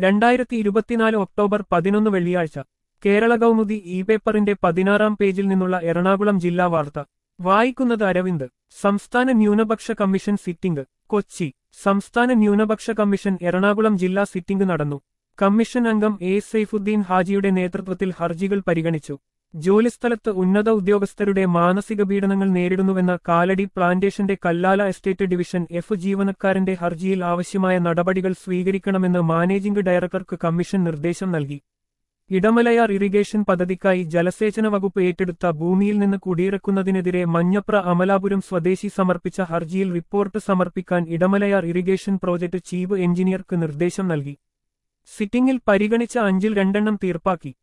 രണ്ടായിരത്തി ഇരുപത്തിനാല് ഒക്ടോബർ പതിനൊന്ന് വെള്ളിയാഴ്ച കേരള കൗമുദി ഇ പേപ്പറിന്റെ പതിനാറാം പേജിൽ നിന്നുള്ള എറണാകുളം ജില്ലാ വാർത്ത വായിക്കുന്നത് അരവിന്ദ് സംസ്ഥാന ന്യൂനപക്ഷ കമ്മീഷൻ സിറ്റിംഗ് കൊച്ചി സംസ്ഥാന ന്യൂനപക്ഷ കമ്മീഷൻ എറണാകുളം ജില്ലാ സിറ്റിംഗ് നടന്നു കമ്മീഷൻ അംഗം എ സൈഫുദ്ദീൻ ഹാജിയുടെ നേതൃത്വത്തിൽ ഹർജികൾ പരിഗണിച്ചു ജോലിസ്ഥലത്ത് ഉന്നത ഉദ്യോഗസ്ഥരുടെ മാനസിക പീഡനങ്ങൾ നേരിടുന്നുവെന്ന കാലടി പ്ലാന്റേഷന്റെ കല്ലാല എസ്റ്റേറ്റ് ഡിവിഷൻ എഫ് ജീവനക്കാരന്റെ ഹർജിയിൽ ആവശ്യമായ നടപടികൾ സ്വീകരിക്കണമെന്ന് മാനേജിംഗ് ഡയറക്ടർക്ക് കമ്മീഷൻ നിർദ്ദേശം നൽകി ഇടമലയാർ ഇറിഗേഷൻ പദ്ധതിക്കായി ജലസേചന വകുപ്പ് ഏറ്റെടുത്ത ഭൂമിയിൽ നിന്ന് കുടിയിറക്കുന്നതിനെതിരെ മഞ്ഞപ്ര അമലാപുരം സ്വദേശി സമർപ്പിച്ച ഹർജിയിൽ റിപ്പോർട്ട് സമർപ്പിക്കാൻ ഇടമലയാർ ഇറിഗേഷൻ പ്രോജക്ട് ചീഫ് എഞ്ചിനീയർക്ക് നിർദ്ദേശം നൽകി സിറ്റിംഗിൽ പരിഗണിച്ച അഞ്ചിൽ രണ്ടെണ്ണം തീർപ്പാക്കി